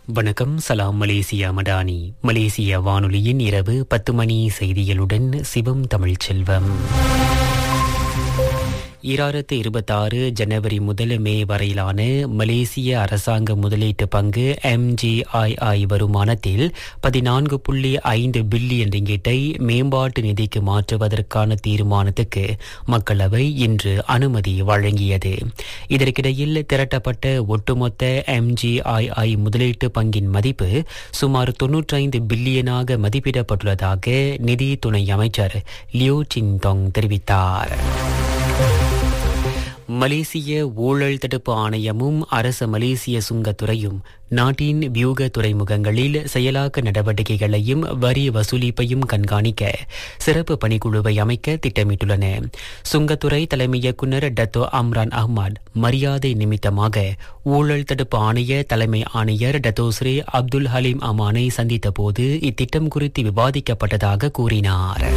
வணக்கம் சலாம் மலேசியா மடானி மலேசிய வானொலியின் இரவு பத்து மணி செய்திகளுடன் சிவம் தமிழ்ச்செல்வம் ஈராயிரத்து இருபத்தாறு ஜனவரி முதல் மே வரையிலான மலேசிய அரசாங்க முதலீட்டு பங்கு எம்ஜிஐஐ வருமானத்தில் பதினான்கு புள்ளி ஐந்து பில்லியன் ரிங்கிட்டை மேம்பாட்டு நிதிக்கு மாற்றுவதற்கான தீர்மானத்துக்கு மக்களவை இன்று அனுமதி வழங்கியது இதற்கிடையில் திரட்டப்பட்ட ஒட்டுமொத்த எம்ஜிஐஐ முதலீட்டு பங்கின் மதிப்பு சுமார் தொன்னூற்றைந்து பில்லியனாக மதிப்பிடப்பட்டுள்ளதாக நிதி துணை அமைச்சர் லியூ சின்தோங் தெரிவித்தார் மலேசிய ஊழல் தடுப்பு ஆணையமும் அரச மலேசிய சுங்கத்துறையும் நாட்டின் வியூக துறைமுகங்களில் செயலாக்க நடவடிக்கைகளையும் வரி வசூலிப்பையும் கண்காணிக்க சிறப்பு பணிக்குழுவை அமைக்க திட்டமிட்டுள்ளன சுங்கத்துறை தலைமை இயக்குநர் டத்தோ அம்ரான் அஹ்மத் மரியாதை நிமித்தமாக ஊழல் தடுப்பு ஆணைய தலைமை ஆணையர் டத்தோ ஸ்ரீ அப்துல் ஹலீம் அமானை சந்தித்த போது இத்திட்டம் குறித்து விவாதிக்கப்பட்டதாக கூறினார்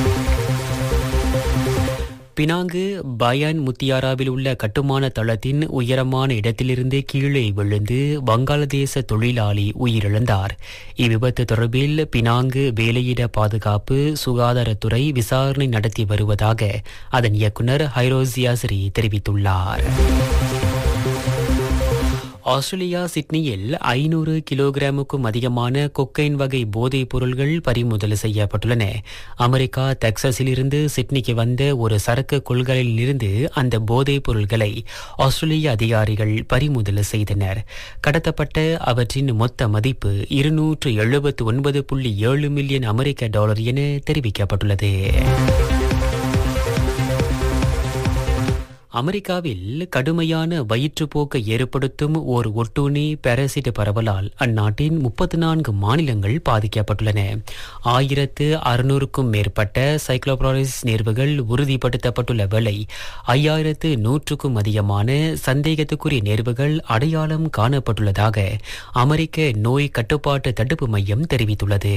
பினாங்கு பயான் முத்தியாராவில் உள்ள கட்டுமான தளத்தின் உயரமான இடத்திலிருந்து கீழே விழுந்து வங்காளதேச தொழிலாளி உயிரிழந்தார் இவ்விபத்து தொடர்பில் பினாங்கு வேலையிட பாதுகாப்பு சுகாதாரத்துறை விசாரணை நடத்தி வருவதாக அதன் இயக்குநர் ஹைரோசியாஸ்ரீ தெரிவித்துள்ளார் ஆஸ்திரேலியா சிட்னியில் ஐநூறு கிலோகிராமுக்கும் அதிகமான கொக்கைன் வகை போதைப் பொருள்கள் பறிமுதல் செய்யப்பட்டுள்ளன அமெரிக்கா டெக்சாஸிலிருந்து சிட்னிக்கு வந்த ஒரு சரக்கு கொள்கலில் இருந்து அந்த போதைப் பொருள்களை ஆஸ்திரேலிய அதிகாரிகள் பறிமுதல் செய்தனர் கடத்தப்பட்ட அவற்றின் மொத்த மதிப்பு இருநூற்று எழுபத்து ஒன்பது புள்ளி ஏழு மில்லியன் அமெரிக்க டாலர் என தெரிவிக்கப்பட்டுள்ளது அமெரிக்காவில் கடுமையான வயிற்றுப்போக்கை ஏற்படுத்தும் ஓர் ஒட்டுண்ணி பாரசிட் பரவலால் அந்நாட்டின் முப்பத்தி நான்கு மாநிலங்கள் பாதிக்கப்பட்டுள்ளன ஆயிரத்து அறுநூறுக்கும் மேற்பட்ட சைக்ளோப்ராரிஸ் நேர்வுகள் உறுதிப்படுத்தப்பட்டுள்ள வேளை ஐயாயிரத்து நூற்றுக்கும் அதிகமான சந்தேகத்துக்குரிய நேர்வுகள் அடையாளம் காணப்பட்டுள்ளதாக அமெரிக்க நோய் கட்டுப்பாட்டு தடுப்பு மையம் தெரிவித்துள்ளது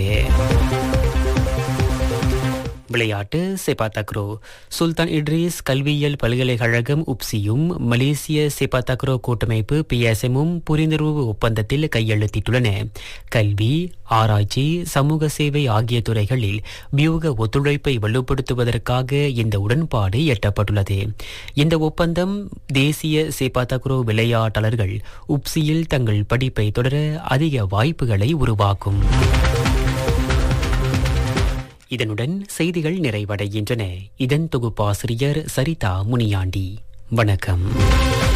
விளையாட்டு செபாத்தக்ரோ சுல்தான் இட்ரீஸ் கல்வியியல் பல்கலைக்கழகம் உப்சியும் மலேசிய செபாத்தக்ரோ கூட்டமைப்பு பிஎஸ்எம்மும் புரிந்துணர்வு ஒப்பந்தத்தில் கையெழுத்திட்டுள்ளன கல்வி ஆராய்ச்சி சமூக சேவை ஆகிய துறைகளில் வியூக ஒத்துழைப்பை வலுப்படுத்துவதற்காக இந்த உடன்பாடு எட்டப்பட்டுள்ளது இந்த ஒப்பந்தம் தேசிய செபாத்தக்ரோ விளையாட்டாளர்கள் உப்சியில் தங்கள் படிப்பை தொடர அதிக வாய்ப்புகளை உருவாக்கும் இதனுடன் செய்திகள் நிறைவடைகின்றன இதன் தொகுப்பாசிரியர் சரிதா முனியாண்டி வணக்கம்